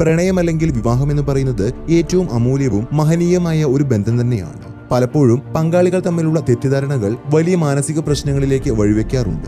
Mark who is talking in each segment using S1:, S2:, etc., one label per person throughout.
S1: പ്രണയം അല്ലെങ്കിൽ വിവാഹം എന്ന് പറയുന്നത് ഏറ്റവും അമൂല്യവും മഹനീയമായ ഒരു ബന്ധം തന്നെയാണ് പലപ്പോഴും പങ്കാളികൾ തമ്മിലുള്ള തെറ്റിദ്ധാരണകൾ വലിയ മാനസിക പ്രശ്നങ്ങളിലേക്ക് വഴിവെക്കാറുണ്ട്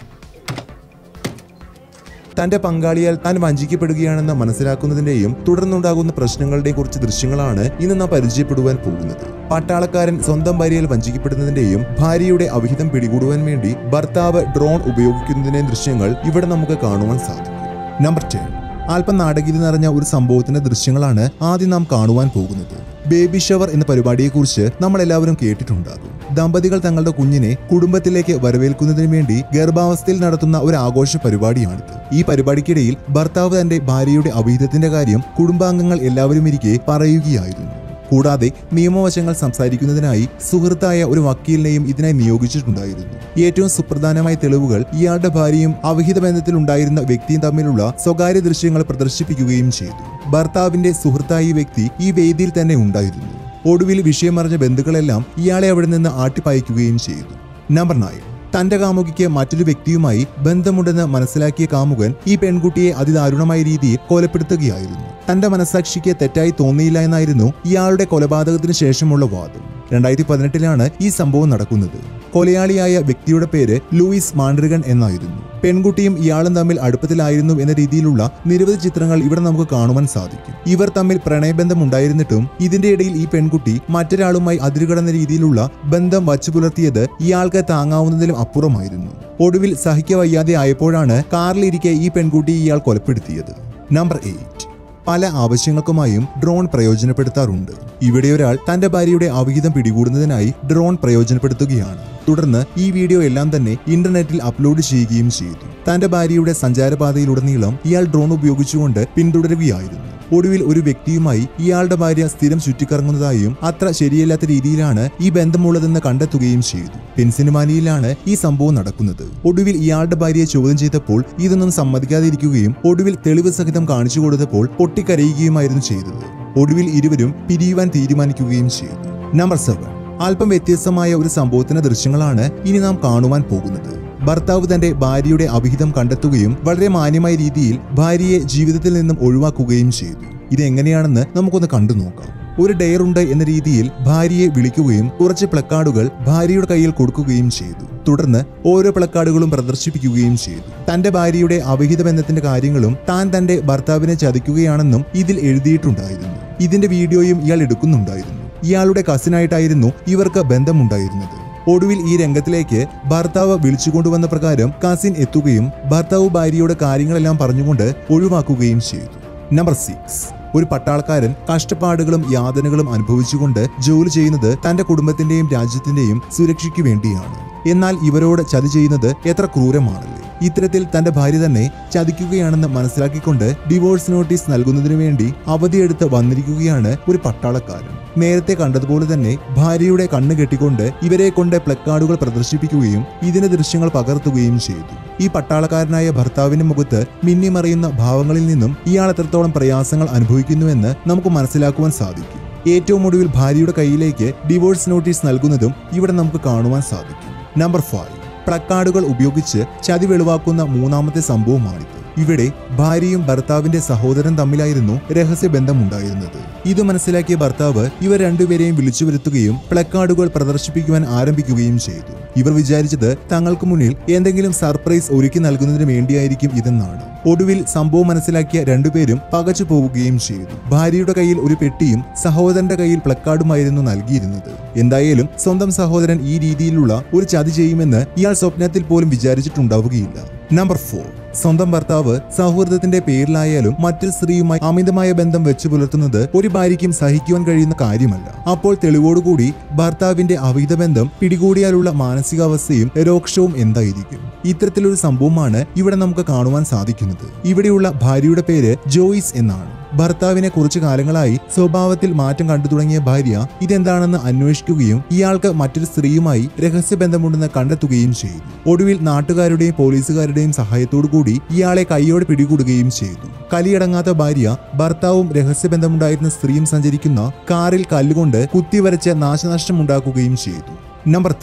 S1: തന്റെ പങ്കാളിയാൽ താൻ വഞ്ചിക്കപ്പെടുകയാണെന്ന് മനസ്സിലാക്കുന്നതിന്റെയും തുടർന്നുണ്ടാകുന്ന പ്രശ്നങ്ങളുടെയും കുറിച്ച് ദൃശ്യങ്ങളാണ് ഇന്ന് നാം പരിചയപ്പെടുവാൻ പോകുന്നത് പട്ടാളക്കാരൻ സ്വന്തം ഭാര്യയിൽ വഞ്ചിക്കപ്പെടുന്നതിന്റെയും ഭാര്യയുടെ അവിഹിതം പിടികൂടുവാൻ വേണ്ടി ഭർത്താവ് ഡ്രോൺ ഉപയോഗിക്കുന്നതിന്റെയും ദൃശ്യങ്ങൾ ഇവിടെ നമുക്ക് കാണുവാൻ സാധിക്കും നമ്പർ ടെൻ അല്പം നാടകീയത നിറഞ്ഞ ഒരു സംഭവത്തിന്റെ ദൃശ്യങ്ങളാണ് ആദ്യം നാം കാണുവാൻ പോകുന്നത് ബേബി ഷവർ എന്ന പരിപാടിയെക്കുറിച്ച് നമ്മൾ എല്ലാവരും കേട്ടിട്ടുണ്ടാകും ദമ്പതികൾ തങ്ങളുടെ കുഞ്ഞിനെ കുടുംബത്തിലേക്ക് വരവേൽക്കുന്നതിന് വേണ്ടി ഗർഭാവസ്ഥയിൽ നടത്തുന്ന ഒരു ആഘോഷ പരിപാടിയാണിത് ഈ പരിപാടിക്കിടയിൽ ഭർത്താവ് തന്റെ ഭാര്യയുടെ അവിഹിതത്തിന്റെ കാര്യം കുടുംബാംഗങ്ങൾ എല്ലാവരും ഇരിക്കെ പറയുകയായിരുന്നു കൂടാതെ നിയമവശങ്ങൾ സംസാരിക്കുന്നതിനായി സുഹൃത്തായ ഒരു വക്കീലിനെയും ഇതിനായി നിയോഗിച്ചിട്ടുണ്ടായിരുന്നു ഏറ്റവും സുപ്രധാനമായ തെളിവുകൾ ഇയാളുടെ ഭാര്യയും അവിഹിത ബന്ധത്തിൽ ഉണ്ടായിരുന്ന വ്യക്തിയും തമ്മിലുള്ള സ്വകാര്യ ദൃശ്യങ്ങൾ പ്രദർശിപ്പിക്കുകയും ചെയ്തു ഭർത്താവിന്റെ സുഹൃത്തായ ഈ വ്യക്തി ഈ വേദിയിൽ തന്നെ ഉണ്ടായിരുന്നു ഒടുവിൽ വിഷയമറിഞ്ഞ ബന്ധുക്കളെല്ലാം ഇയാളെ അവിടെ നിന്ന് ആട്ടിപ്പായിക്കുകയും ചെയ്തു നമ്പർ നയൻ തന്റെ കാമുകിക്ക് മറ്റൊരു വ്യക്തിയുമായി ബന്ധമുണ്ടെന്ന് മനസ്സിലാക്കിയ കാമുകൻ ഈ പെൺകുട്ടിയെ അതിദാരുണമായ രീതിയിൽ കൊലപ്പെടുത്തുകയായിരുന്നു തന്റെ മനസാക്ഷിക്ക് തെറ്റായി തോന്നിയില്ല എന്നായിരുന്നു ഇയാളുടെ കൊലപാതകത്തിന് ശേഷമുള്ള വാദം രണ്ടായിരത്തി പതിനെട്ടിലാണ് ഈ സംഭവം നടക്കുന്നത് കൊലയാളിയായ വ്യക്തിയുടെ പേര് ലൂയിസ് മാൻഡ്രിഗൺ എന്നായിരുന്നു പെൺകുട്ടിയും ഇയാളും തമ്മിൽ അടുപ്പത്തിലായിരുന്നു എന്ന രീതിയിലുള്ള നിരവധി ചിത്രങ്ങൾ ഇവിടെ നമുക്ക് കാണുവാൻ സാധിക്കും ഇവർ തമ്മിൽ പ്രണയബന്ധം ഉണ്ടായിരുന്നിട്ടും ഇതിന്റെ ഇടയിൽ ഈ പെൺകുട്ടി മറ്റൊരാളുമായി അതിരുകടന്ന രീതിയിലുള്ള ബന്ധം വച്ചു പുലർത്തിയത് ഇയാൾക്ക് താങ്ങാവുന്നതിലും അപ്പുറമായിരുന്നു ഒടുവിൽ സഹിക്ക വയ്യാതെ ആയപ്പോഴാണ് കാറിലിരിക്കെ ഈ പെൺകുട്ടി ഇയാൾ കൊലപ്പെടുത്തിയത് നമ്പർ എയ്റ്റ് പല ആവശ്യങ്ങൾക്കുമായും ഡ്രോൺ പ്രയോജനപ്പെടുത്താറുണ്ട് ഇവിടെ ഒരാൾ തന്റെ ഭാര്യയുടെ അവിഹിതം പിടികൂടുന്നതിനായി ഡ്രോൺ പ്രയോജനപ്പെടുത്തുകയാണ് തുടർന്ന് ഈ വീഡിയോ എല്ലാം തന്നെ ഇന്റർനെറ്റിൽ അപ്ലോഡ് ചെയ്യുകയും ചെയ്തു തന്റെ ഭാര്യയുടെ സഞ്ചാരപാതയിലുടനീളം ഇയാൾ ഡ്രോൺ ഉപയോഗിച്ചുകൊണ്ട് പിന്തുടരുകയായിരുന്നു ഒടുവിൽ ഒരു വ്യക്തിയുമായി ഇയാളുടെ ഭാര്യ സ്ഥിരം ചുറ്റിക്കറങ്ങുന്നതായും അത്ര ശരിയല്ലാത്ത രീതിയിലാണ് ഈ ബന്ധമുള്ളതെന്ന് കണ്ടെത്തുകയും ചെയ്തു പെൻസിൽവാനിയയിലാണ് ഈ സംഭവം നടക്കുന്നത് ഒടുവിൽ ഇയാളുടെ ഭാര്യയെ ചോദ്യം ചെയ്തപ്പോൾ ഇതൊന്നും സമ്മതിക്കാതിരിക്കുകയും ഒടുവിൽ തെളിവ് സഹിതം കാണിച്ചു കൊടുത്തപ്പോൾ പൊട്ടിക്കരയുകയുമായിരുന്നു ചെയ്തത് ഒടുവിൽ ഇരുവരും പിരിയുവാൻ തീരുമാനിക്കുകയും ചെയ്തു നമ്പർ സെവൻ അല്പം വ്യത്യസ്തമായ ഒരു സംഭവത്തിന്റെ ദൃശ്യങ്ങളാണ് ഇനി നാം കാണുവാൻ പോകുന്നത് ഭർത്താവ് തന്റെ ഭാര്യയുടെ അവിഹിതം കണ്ടെത്തുകയും വളരെ മാന്യമായ രീതിയിൽ ഭാര്യയെ ജീവിതത്തിൽ നിന്നും ഒഴിവാക്കുകയും ചെയ്തു ഇതെങ്ങനെയാണെന്ന് നമുക്കൊന്ന് കണ്ടു നോക്കാം ഒരു ഡെയറുണ്ട് എന്ന രീതിയിൽ ഭാര്യയെ വിളിക്കുകയും കുറച്ച് പ്ലക്കാർഡുകൾ ഭാര്യയുടെ കയ്യിൽ കൊടുക്കുകയും ചെയ്തു തുടർന്ന് ഓരോ പ്ലക്കാർഡുകളും പ്രദർശിപ്പിക്കുകയും ചെയ്തു തന്റെ ഭാര്യയുടെ അവിഹിത ബന്ധത്തിന്റെ കാര്യങ്ങളും താൻ തന്റെ ഭർത്താവിനെ ചതിക്കുകയാണെന്നും ഇതിൽ എഴുതിയിട്ടുണ്ടായിരുന്നു ഇതിന്റെ വീഡിയോയും ഇയാൾ എടുക്കുന്നുണ്ടായിരുന്നു ഇയാളുടെ കസിനായിട്ടായിരുന്നു ഇവർക്ക് ബന്ധമുണ്ടായിരുന്നത് ഒടുവിൽ ഈ രംഗത്തിലേക്ക് ഭർത്താവ് വിളിച്ചുകൊണ്ടുവന്ന പ്രകാരം കസിൻ എത്തുകയും ഭർത്താവ് ഭാര്യയുടെ കാര്യങ്ങളെല്ലാം പറഞ്ഞുകൊണ്ട് ഒഴിവാക്കുകയും ചെയ്തു നമ്പർ സിക്സ് ഒരു പട്ടാളക്കാരൻ കഷ്ടപ്പാടുകളും യാതനകളും അനുഭവിച്ചുകൊണ്ട് ജോലി ചെയ്യുന്നത് തന്റെ കുടുംബത്തിന്റെയും രാജ്യത്തിന്റെയും സുരക്ഷയ്ക്ക് വേണ്ടിയാണ് എന്നാൽ ഇവരോട് ചതി ചെയ്യുന്നത് എത്ര ക്രൂരമാണല്ലേ ഇത്തരത്തിൽ തന്റെ ഭാര്യ തന്നെ ചതിക്കുകയാണെന്ന് മനസ്സിലാക്കിക്കൊണ്ട് ഡിവോഴ്സ് നോട്ടീസ് നൽകുന്നതിനു വേണ്ടി അവധിയെടുത്ത് വന്നിരിക്കുകയാണ് ഒരു പട്ടാളക്കാരൻ നേരത്തെ കണ്ടതുപോലെ തന്നെ ഭാര്യയുടെ കണ്ണ് കെട്ടിക്കൊണ്ട് ഇവരെ കൊണ്ട് പ്ലക്കാർഡുകൾ പ്രദർശിപ്പിക്കുകയും ഇതിന്റെ ദൃശ്യങ്ങൾ പകർത്തുകയും ചെയ്തു ഈ പട്ടാളക്കാരനായ ഭർത്താവിന്റെ മുഖത്ത് മിന്നിമറിയുന്ന ഭാവങ്ങളിൽ നിന്നും ഇയാൾ എത്രത്തോളം പ്രയാസങ്ങൾ അനുഭവിക്കുന്നുവെന്ന് നമുക്ക് മനസ്സിലാക്കുവാൻ സാധിക്കും ഏറ്റവും ഒടുവിൽ ഭാര്യയുടെ കയ്യിലേക്ക് ഡിവോഴ്സ് നോട്ടീസ് നൽകുന്നതും ഇവിടെ നമുക്ക് കാണുവാൻ സാധിക്കും നമ്പർ ഫൈവ് പ്ലക്കാർഡുകൾ ഉപയോഗിച്ച് ചതി വെളിവാക്കുന്ന മൂന്നാമത്തെ സംഭവമാണിത് ഇവിടെ ഭാര്യയും ഭർത്താവിന്റെ സഹോദരൻ തമ്മിലായിരുന്നു രഹസ്യ ബന്ധമുണ്ടായിരുന്നത് ഇത് മനസ്സിലാക്കിയ ഭർത്താവ് ഇവർ രണ്ടുപേരെയും വിളിച്ചു വരുത്തുകയും പ്ലക്കാർഡുകൾ പ്രദർശിപ്പിക്കുവാൻ ആരംഭിക്കുകയും ചെയ്തു ഇവർ വിചാരിച്ചത് തങ്ങൾക്ക് മുന്നിൽ എന്തെങ്കിലും സർപ്രൈസ് ഒരുക്കി നൽകുന്നതിന് വേണ്ടിയായിരിക്കും ഇതെന്നാണ് ഒടുവിൽ സംഭവം മനസ്സിലാക്കിയ രണ്ടുപേരും പകച്ചു പോവുകയും ചെയ്തു ഭാര്യയുടെ കയ്യിൽ ഒരു പെട്ടിയും സഹോദരന്റെ കയ്യിൽ പ്ലക്കാർഡുമായിരുന്നു നൽകിയിരുന്നത് എന്തായാലും സ്വന്തം സഹോദരൻ ഈ രീതിയിലുള്ള ഒരു ചതി ചെയ്യുമെന്ന് ഇയാൾ സ്വപ്നത്തിൽ പോലും വിചാരിച്ചിട്ടുണ്ടാവുകയില്ല നമ്പർ ഫോർ സ്വന്തം ഭർത്താവ് സൗഹൃദത്തിന്റെ പേരിലായാലും മറ്റൊരു സ്ത്രീയുമായി അമിതമായ ബന്ധം വെച്ചു പുലർത്തുന്നത് ഒരു ഭാര്യയ്ക്കും സഹിക്കുവാൻ കഴിയുന്ന കാര്യമല്ല അപ്പോൾ തെളിവോടുകൂടി ഭർത്താവിന്റെ അവിഹിത ബന്ധം പിടികൂടിയാലുള്ള മാനസികാവസ്ഥയും രോക്ഷവും എന്തായിരിക്കും ഇത്തരത്തിലൊരു സംഭവമാണ് ഇവിടെ നമുക്ക് കാണുവാൻ സാധിക്കുന്നത് ഇവിടെയുള്ള ഭാര്യയുടെ പേര് ജോയിസ് എന്നാണ് ഭർത്താവിനെ കുറച്ചു കാലങ്ങളായി സ്വഭാവത്തിൽ മാറ്റം കണ്ടു തുടങ്ങിയ ഭാര്യ ഇതെന്താണെന്ന് അന്വേഷിക്കുകയും ഇയാൾക്ക് മറ്റൊരു സ്ത്രീയുമായി രഹസ്യബന്ധമുണ്ടെന്ന് കണ്ടെത്തുകയും ചെയ്തു ഒടുവിൽ നാട്ടുകാരുടെയും പോലീസുകാരുടെയും സഹായത്തോടു കൂടി ഇയാളെ കൈയോടെ പിടികൂടുകയും ചെയ്തു കലിയടങ്ങാത്ത ഭാര്യ ഭർത്താവും രഹസ്യബന്ധമുണ്ടായിരുന്ന സ്ത്രീയും സഞ്ചരിക്കുന്ന കാറിൽ കല്ലുകൊണ്ട് കുത്തിവരച്ച് നാശനഷ്ടമുണ്ടാക്കുകയും ചെയ്തു നമ്പർ ത്രീ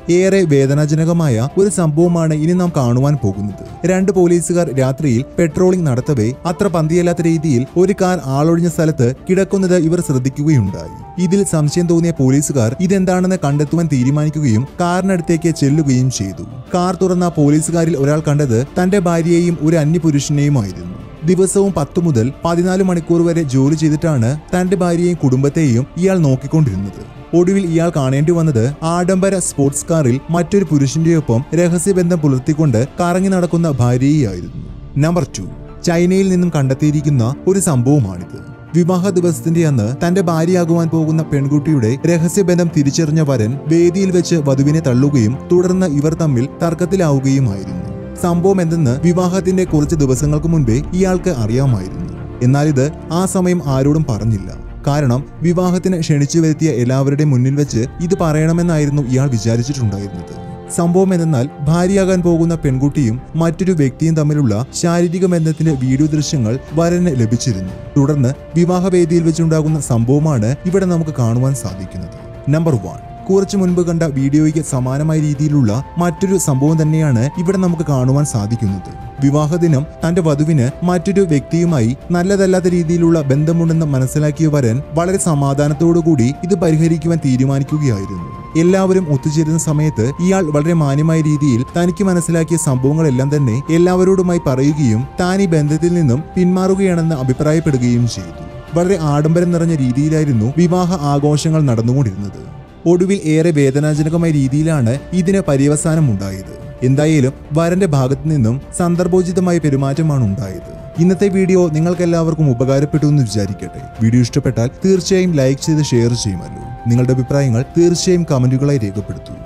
S1: ഏറെ വേദനാജനകമായ ഒരു സംഭവമാണ് ഇനി നാം കാണുവാൻ പോകുന്നത് രണ്ട് പോലീസുകാർ രാത്രിയിൽ പെട്രോളിംഗ് നടത്തവേ അത്ര പന്തിയല്ലാത്ത രീതിയിൽ ഒരു കാർ ആളൊഴിഞ്ഞ സ്ഥലത്ത് കിടക്കുന്നത് ഇവർ ശ്രദ്ധിക്കുകയുണ്ടായി ഇതിൽ സംശയം തോന്നിയ പോലീസുകാർ ഇതെന്താണെന്ന് കണ്ടെത്തുവാൻ തീരുമാനിക്കുകയും കാറിനടുത്തേക്ക് ചെല്ലുകയും ചെയ്തു കാർ തുറന്ന പോലീസുകാരിൽ ഒരാൾ കണ്ടത് തന്റെ ഭാര്യയെയും ഒരു അന്യപുരുഷനെയുമായിരുന്നു ദിവസവും പത്തു മുതൽ പതിനാല് മണിക്കൂർ വരെ ജോലി ചെയ്തിട്ടാണ് തന്റെ ഭാര്യയെയും കുടുംബത്തെയും ഇയാൾ നോക്കിക്കൊണ്ടിരുന്നത് ഒടുവിൽ ഇയാൾ കാണേണ്ടി വന്നത് ആഡംബര സ്പോർട്സ് കാറിൽ മറ്റൊരു പുരുഷന്റെയൊപ്പം രഹസ്യബന്ധം പുലർത്തിക്കൊണ്ട് കറങ്ങി നടക്കുന്ന ഭാര്യയെയായിരുന്നു നമ്പർ ടു ചൈനയിൽ നിന്നും കണ്ടെത്തിയിരിക്കുന്ന ഒരു സംഭവമാണിത് വിവാഹ ദിവസത്തിന്റെ അന്ന് തന്റെ ഭാര്യയാകുവാൻ പോകുന്ന പെൺകുട്ടിയുടെ രഹസ്യബന്ധം തിരിച്ചറിഞ്ഞ വരൻ വേദിയിൽ വെച്ച് വധുവിനെ തള്ളുകയും തുടർന്ന് ഇവർ തമ്മിൽ തർക്കത്തിലാവുകയുമായിരുന്നു സംഭവം എന്തെന്ന് വിവാഹത്തിന്റെ കുറച്ച് ദിവസങ്ങൾക്ക് മുൻപേ ഇയാൾക്ക് അറിയാമായിരുന്നു എന്നാൽ ഇത് ആ സമയം ആരോടും പറഞ്ഞില്ല കാരണം വിവാഹത്തിന് ക്ഷണിച്ചു വരുത്തിയ എല്ലാവരുടെയും മുന്നിൽ വെച്ച് ഇത് പറയണമെന്നായിരുന്നു ഇയാൾ വിചാരിച്ചിട്ടുണ്ടായിരുന്നത് സംഭവം എന്തെന്നാൽ ഭാര്യയാകാൻ പോകുന്ന പെൺകുട്ടിയും മറ്റൊരു വ്യക്തിയും തമ്മിലുള്ള ശാരീരിക ബന്ധത്തിന്റെ വീഡിയോ ദൃശ്യങ്ങൾ വരന് ലഭിച്ചിരുന്നു തുടർന്ന് വിവാഹവേദിയിൽ വെച്ചുണ്ടാകുന്ന സംഭവമാണ് ഇവിടെ നമുക്ക് കാണുവാൻ സാധിക്കുന്നത് നമ്പർ വൺ കുറച്ചു മുൻപ് കണ്ട വീഡിയോയ്ക്ക് സമാനമായ രീതിയിലുള്ള മറ്റൊരു സംഭവം തന്നെയാണ് ഇവിടെ നമുക്ക് കാണുവാൻ സാധിക്കുന്നത് വിവാഹദിനം തന്റെ വധുവിന് മറ്റൊരു വ്യക്തിയുമായി നല്ലതല്ലാത്ത രീതിയിലുള്ള ബന്ധമുണ്ടെന്ന് മനസ്സിലാക്കിയ വരൻ വളരെ സമാധാനത്തോടുകൂടി ഇത് പരിഹരിക്കുവാൻ തീരുമാനിക്കുകയായിരുന്നു എല്ലാവരും ഒത്തുചേരുന്ന സമയത്ത് ഇയാൾ വളരെ മാന്യമായ രീതിയിൽ തനിക്ക് മനസ്സിലാക്കിയ സംഭവങ്ങളെല്ലാം തന്നെ എല്ലാവരോടുമായി പറയുകയും താൻ ഈ ബന്ധത്തിൽ നിന്നും പിന്മാറുകയാണെന്ന് അഭിപ്രായപ്പെടുകയും ചെയ്തു വളരെ ആഡംബരം നിറഞ്ഞ രീതിയിലായിരുന്നു വിവാഹ ആഘോഷങ്ങൾ നടന്നുകൊണ്ടിരുന്നത് ഒടുവിൽ ഏറെ വേദനാജനകമായ രീതിയിലാണ് ഇതിന് പര്യവസാനം ഉണ്ടായത് എന്തായാലും വരന്റെ ഭാഗത്തു നിന്നും സന്ദർഭോചിതമായ പെരുമാറ്റമാണ് ഉണ്ടായത് ഇന്നത്തെ വീഡിയോ നിങ്ങൾക്ക് എല്ലാവർക്കും ഉപകാരപ്പെട്ടു എന്ന് വിചാരിക്കട്ടെ വീഡിയോ ഇഷ്ടപ്പെട്ടാൽ തീർച്ചയായും ലൈക്ക് ചെയ്ത് ഷെയർ ചെയ്യുമല്ലോ നിങ്ങളുടെ അഭിപ്രായങ്ങൾ തീർച്ചയായും കമന്റുകളായി രേഖപ്പെടുത്തൂ